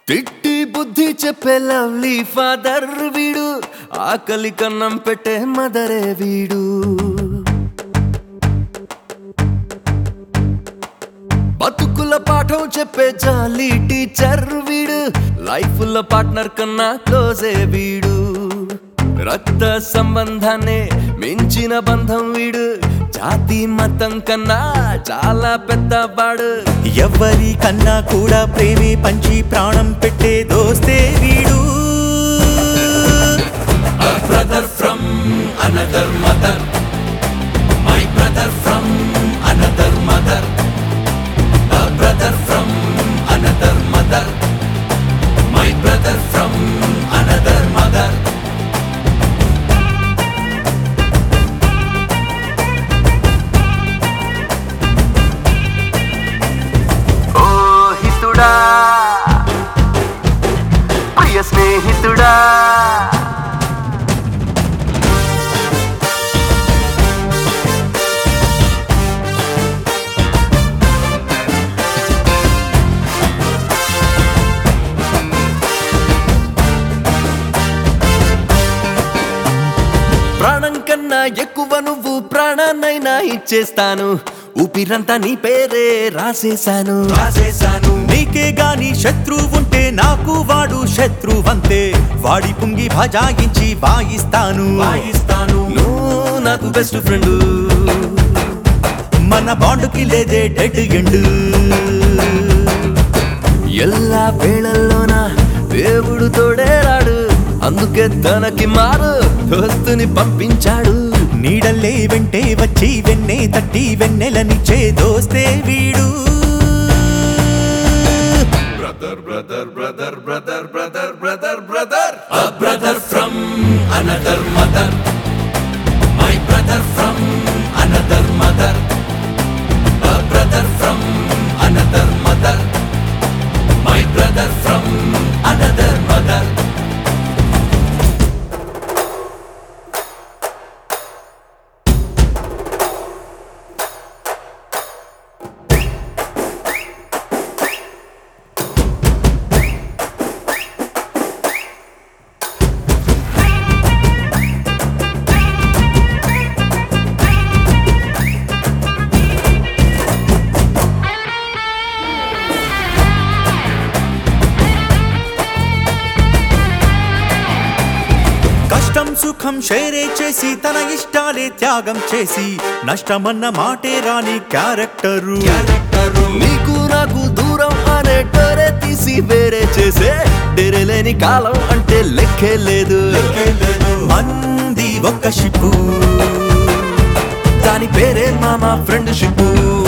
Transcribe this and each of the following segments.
తిట్టి బుద్ధి చెప్పే లవ్లీ ఫాదర్ వీడు ఆకలి కన్నం పెట్టే మదరే వీడు బతుకుల పాఠం చెప్పే జాలి టీచర్ వీడు లైఫ్ లో పార్ట్నర్ కన్నా క్లోజే వీడు రక్త సంబంధాన్ని మించిన బంధం వీడు జాతి మతం కన్నా చాలా పెద్దవాడు ఎవ్వరి కన్నా కూడా ప్రేమే పంచి ప్రాణం పెట్టే దోస్తే వీడు brother from another mother my brother from another mother brother from another mother my brother from another mother ఓ హితుడా ప్రియ స్నేహితుడా ప్రాణం కన్నా ఎక్కువ నువ్వు ప్రాణాన్నైనా ఇచ్చేస్తాను ఊపిరంతా నీ పేరే రాసేశాను రాసేశాను నీకే గాని శత్రువు ఉంటే నాకు వాడు శత్రువంతే వాడి పుంగి భజాయించి వాయిస్తాను వాయిస్తాను నువ్వు నాకు బెస్ట్ ఫ్రెండ్ మన బాండుకి లేదే డెడ్ ఎండు எல்லா వేళల్లోన దేవుడు తోడే రాడు అందుకే తనకి మారు దోస్తుని పంపించాడు నీడల్లే వెంటే వచ్చి వెన్నే తట్టి వెన్నెలనిచ్చే దోస్తే వీడు brother brother brother brother brother brother brother brother from another mother my brother from another mother brother from another mother my brother from another mother కష్టం సుఖం షేరే చేసి తన ఇష్టాలే త్యాగం చేసి నష్టమన్న మాటే రాని క్యారెక్టరు నీకు నాకు దూరం అనే డోరే తీసి వేరే చేసే డేరే లేని కాలం అంటే లెక్కే లేదు మంది ఒక్క షిప్పు దాని పేరే మామ ఫ్రెండ్షిప్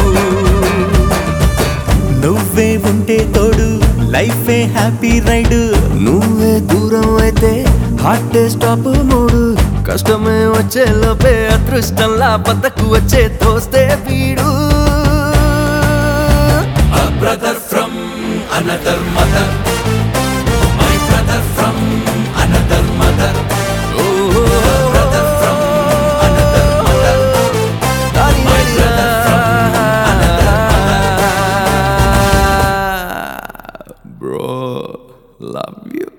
నువ్వే ఉంటే తోడు లైఫే హ్యాపీ రైడ్ నువ్వే దూరం అయితే హార్ట్ స్టాప్ మూడు కష్టమే వచ్చే లోపే అదృష్టంలా బద్దకు వచ్చే తోస్తే వీడు brother from another mother my brother from another mother brother from another mother my brother from another mother bro love you